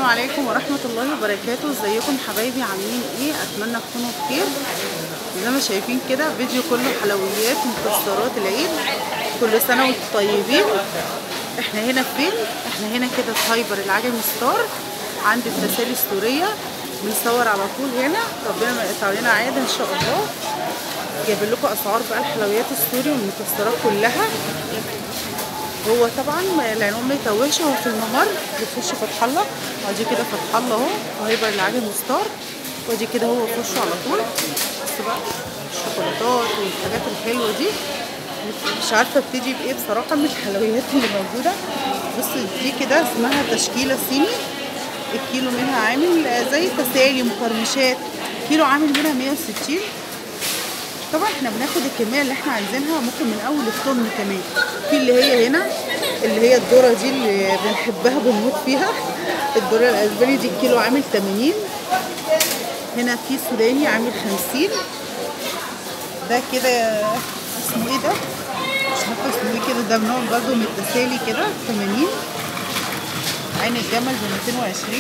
عليكم ورحمة الله وبركاته ازيكم حبايبي عاملين ايه اتمنى تكونوا بخير زي ما شايفين كده فيديو كله حلويات مكسرات العيد كل سنة وانتم طيبين احنا هنا فين احنا هنا كده في هايبر العجمي ستار عند التسالي السورية بنصور على طول هنا ربنا ما يقطع لنا عادة ان شاء الله جايبين لكم اسعار بقى الحلويات السوري والمكسرات كلها هو طبعا العنوان ما يتوهش هو في الممر بتخش فتح الله وادي كده فتح الله اهو وهيبقى العجل مستار وادي كده هو في وشه على طول بس بقى الشوكولاتات والحاجات الحلوه دي مش عارفه ابتدي بايه بصراحه من الحلويات اللي موجوده بص دي كده اسمها تشكيله صيني الكيلو منها عامل زي تسالي مقرمشات كيلو عامل منها 160 طبعا احنا بناخد الكميه اللي احنا عايزينها ممكن من اول الطن كمان في اللي هي هنا اللي هي الذره دي اللي بنحبها بنموت فيها الذره الاسباني دي الكيلو عامل 80 هنا في سوداني عامل 50 ده كده اسمه ايه ده مش عارفه اسمه ايه كده ده نوع برضه من التسالي كده 80 عين الجمل ب 220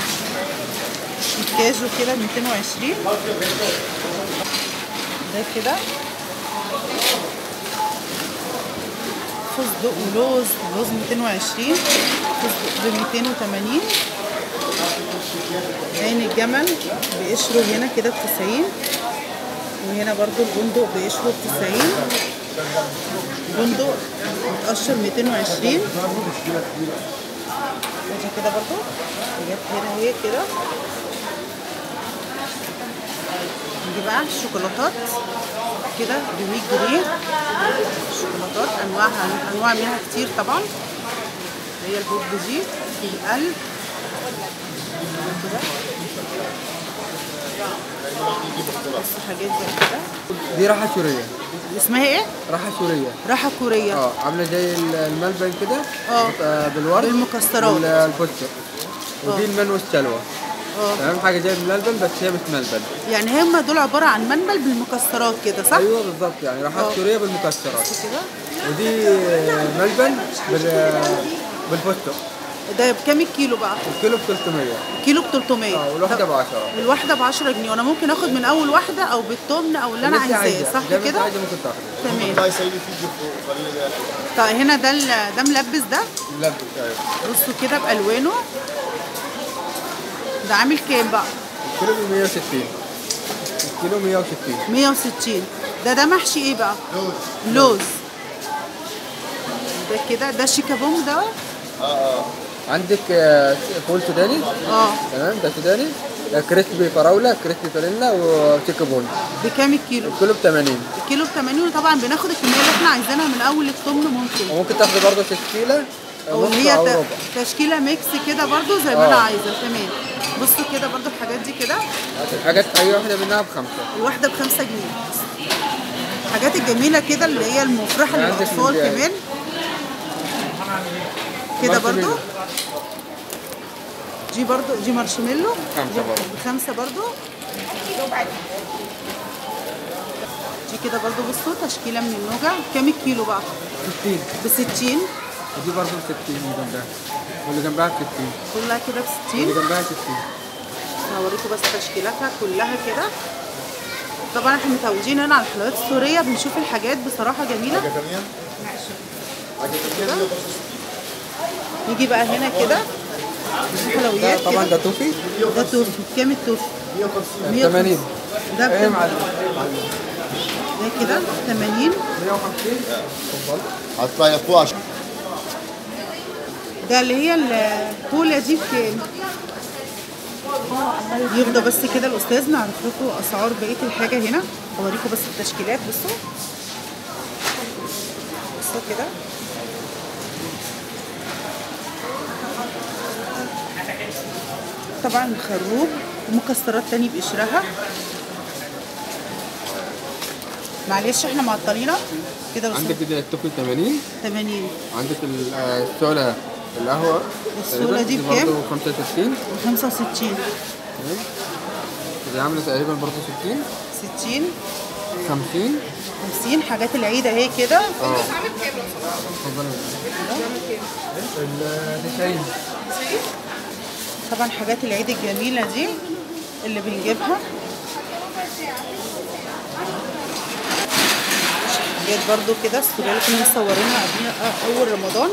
الكاجو كده 220 ده كده فستق ولوز لوز 220 فستق ب 280 عين الجمل بقشره هنا كده ب 90 وهنا برضو البندق بقشره ب 90 بندق متقشر 220 ودي كده برضو جت هنا اهي كده نجيب بقى الشوكولاتات كده ب 100 جنيه الشوكولاتات انواعها انواع منها كتير طبعا هي البوب دي في القلب كده بس حاجات زي كده دي راحة سورية اسمها ايه؟ راحة سورية راحة كورية اه عاملة زي الملبن كده اه. آه، بالورد بالمكسرات. والفستق ودي المن والسلوى اه تمام حاجة زي الملبن بس هي مش ملبن يعني هم دول عبارة عن منبل بالمكسرات كده صح؟ ايوه بالظبط يعني راحة اه. سورية بالمكسرات بس كده ودي آه، ملبن بال بالفستق ده بكام الكيلو بقى؟ الكيلو ب 300 كيلو ب 300 اه والواحدة ب 10 الواحدة ب 10 جنيه وانا ممكن اخد من اول واحدة او بالطن او اللي انا عايزاه صح زي ما انت كده؟ عايزة ممكن تاخده تمام Dai sei di figlio خلينا طيب هنا ده ال- ده ملبس ده ملبن ايوه بصوا كده بالوانه ده عامل كام بقى؟ الكيلو ب 160 الكيلو 160 160 ده ده محشي ايه بقى؟ لوز ده كده ده شيكابونج ده عندك آه، فول سوداني اه تمام ده سوداني ده كريسبي فراولة كريسبي فانيلا وتشيكابون بكام الكيلو؟ الكيلو ب 80 الكيلو ب 80 وطبعا بناخد الكميه اللي احنا عايزينها من اول الطن ممكن وممكن تاخدي برضه تشكيلة او نص هي أو ت- ربع تشكيله ميكس كده برضو زي ما انا اه. عايزه تمام بصوا كده برضو الحاجات دي كده الحاجات أي واحدة منها بخمسة الواحده بخمسة جنيه الحاجات الجميله كده اللي هي المفرحه عندك للاطفال من دي. كمان كده برضو مارشميلو. دي برضو دي مارشميلو خمسة دي برضو. بخمسة برضو دي كده برضو بصوا تشكيله من النوجع كام الكيلو بقى 60 ب 60 ودي برضه ب 60 اللي جنبها واللي جنبها ب 60 كلها كده ب 60 اللي جنبها 60 هوريكم بس تشكيلاتها كلها كده طبعا احنا متعودين هنا على الحلويات السوريه بنشوف الحاجات بصراحه جميله Italiano? كده نيجي بقى هنا كده في حلويات ده طبعا كده ده توفي ده توفي كام التوفي 80 ده ايه يا بكام؟ معلم ده كده 80 150 هتطلع فوق عشان ده اللي هي الكولا دي بكام؟ يفضل بس كده الاستاذ نعرف لكم اسعار بقيه الحاجه هنا اوريكم بس التشكيلات بصوا بصوا كده طبعا خروب ومكسرات تاني بقشرها معلش احنا معطلينه كده بس عندك كده التوفي 80 80 عندك ال- آه، السولة القهوة السولة تقريباً دي بكام؟ برضه 65 و65 تمام دي عاملة تقريبا برضه 60 60 50 50 حاجات العيد اهي كده اه اتفضلي ال 90 طبعا حاجات العيد الجميلة دي اللي بنجيبها حاجات برضو كده الصورة اللي كنا مصورينها قبل أول رمضان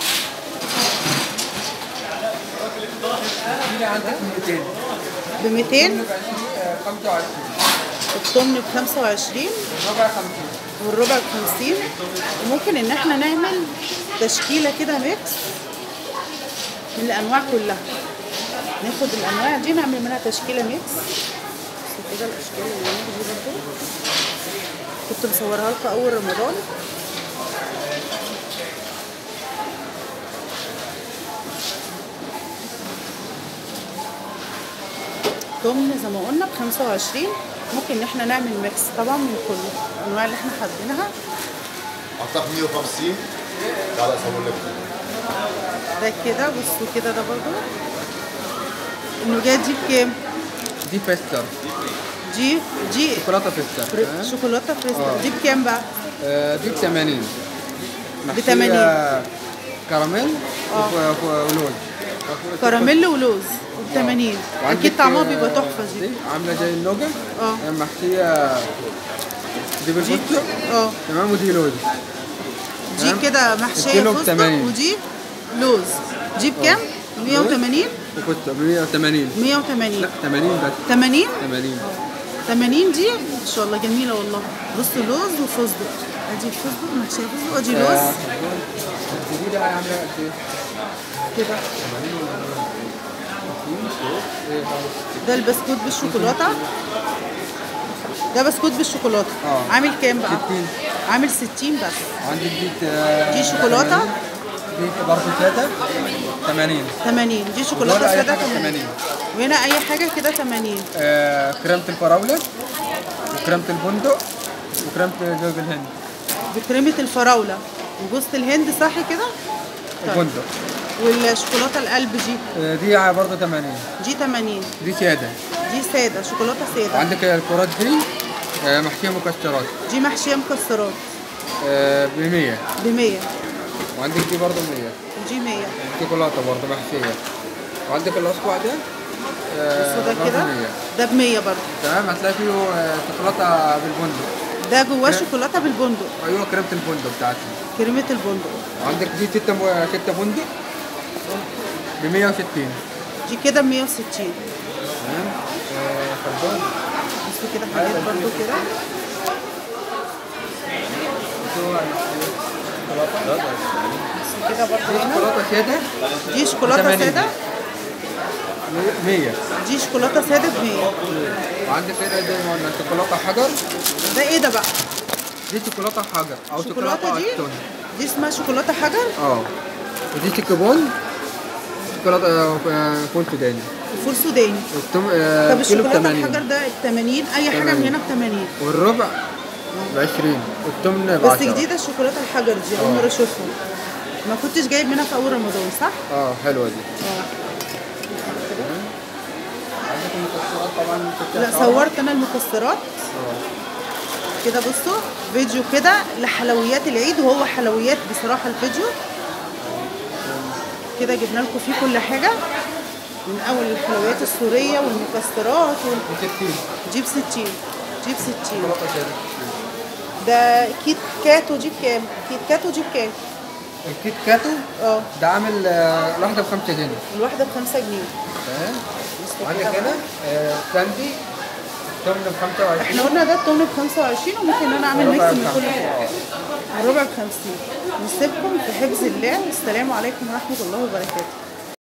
دي عندك 200 ب 200 25 التمن ب 25 ربع 50 والربع ب 50 وممكن ان احنا نعمل تشكيله كده ميكس من الانواع كلها ناخد الانواع دي نعمل منها تشكيله ميكس بس كده الاشكال اللي هناك دي برضه كنت مصورها لكم اول رمضان تمن زي ما قلنا ب 25 ممكن ان احنا نعمل ميكس طبعا من كل الانواع اللي احنا حابينها اعتقد 150 لا لا صور لك ده كده بصوا كده ده برضه النوجات دي بكام؟ دي فيستر دي دي شوكولاته فيستر فر- شوكولاته فريستا آه. دي بكام بقى؟ آه، دي ب 80 ب 80. كراميل آه. وف- وف- ولوز كراميل ولوز ب 80 وعندك، اكيد طعمها آه، بيبقى تحفه دي عامله زي النوجل اه آه، محشيه دي بالفستق اه تمام ودي لوز دي تمام. كده محشيه الكيلو ب فستق 80. ودي لوز دي بكام؟ 180 وفستق ب 180 180 لا 80 بس 80 80 80 دي ان شاء الله جميله والله بصوا لوز وفستق ادي الفستق محشيه فستق ادي لوز آه، الجديدة عاملة قد ايه؟ كده ده البسكوت بالشوكولاته ده بسكوت بالشوكولاته آه. عامل كام بقى 60. عامل 60 بس عندك دي آه، دي شوكولاتة؟ 80. دي برضه سادة 80 80 دي شوكولاته ولا أي ساده حاجة 80 80. وهنا اي حاجه كده 80 آه، كريمة الفراولة وكريمة البندق وكريمة جوز الهند بكريمه الفراوله وجوز الهند صح كده طيب. البندق والشوكولاته القلب دي آه، دي برضه 80 دي 80 دي سادة دي ساده شوكولاته ساده وعندك الكرات دي آه، محشية مكسرات دي محشيه مكسرات ب 100 ب 100 وعندك دي برضه 100 ودي 100 شوكولاتة برضه محشية وعندك الأصبع ده آه، بصوا ده برضه كده 100 ده ب 100 برضه تمام هتلاقي فيه آه، شوكولاتة بالبندق ده جواه شوكولاته بالبندق ايوه كريمة البندق بتاعتي كريمه البندق عندك دي ستة م- ستة بندق ب 160 دي كده ب 160 تمام آه، خربان بصوا كده حاجات برضه كده بصوا كده برضه هنا شوكولاتة سادة دي شوكولاته 80. ساده 100 دي شوكولاته ساده ب 100 وعندك هنا زي ما قلنا شوكولاتة حجر ده ايه ده بقى دي شوكولاتة حجر أو شوكولاته شوكولاتة دي أكتون دي اسمها شوكولاته حجر اه ودي تيكابون شوكولاتة آه، فول سوداني وفول سوداني والتم- آه، طب كيلو ب الشوكولاته 80 الحجر ده ب 80 اي حاجه من 80. هنا ب 80 والربع ب 20 والتمن ب بس 10 جديده الشوكولاته الحجر دي اول مره اشوفها ما كنتش جايب منها في اول رمضان صح؟ اه حلوة دي اه عندك المكسرات طبعا لا صورت انا المكسرات كده بصوا فيديو كده لحلويات العيد وهو حلويات بصراحه الفيديو كده جبنا لكم فيه كل حاجه من اول الحلويات السوريه والمكسرات وال... ب 60 جيب 60 جيب 60 شوكولاتة سادة ده كيت كاتو جيب كام؟ كيت كاتو جيب كام؟ الكيت كاتو اه ده عامل آه، الواحدة ب 5 جنيه الواحده ب 5 جنيه تمام بصوا وعندك كده هنا آه، ساندي تمن ب 25 احنا قلنا ده التمن ب 25 وممكن انا اعمل ميكس من كل حاجه الربع ب 50 نسيبكم في حفظ الله والسلام عليكم ورحمه الله وبركاته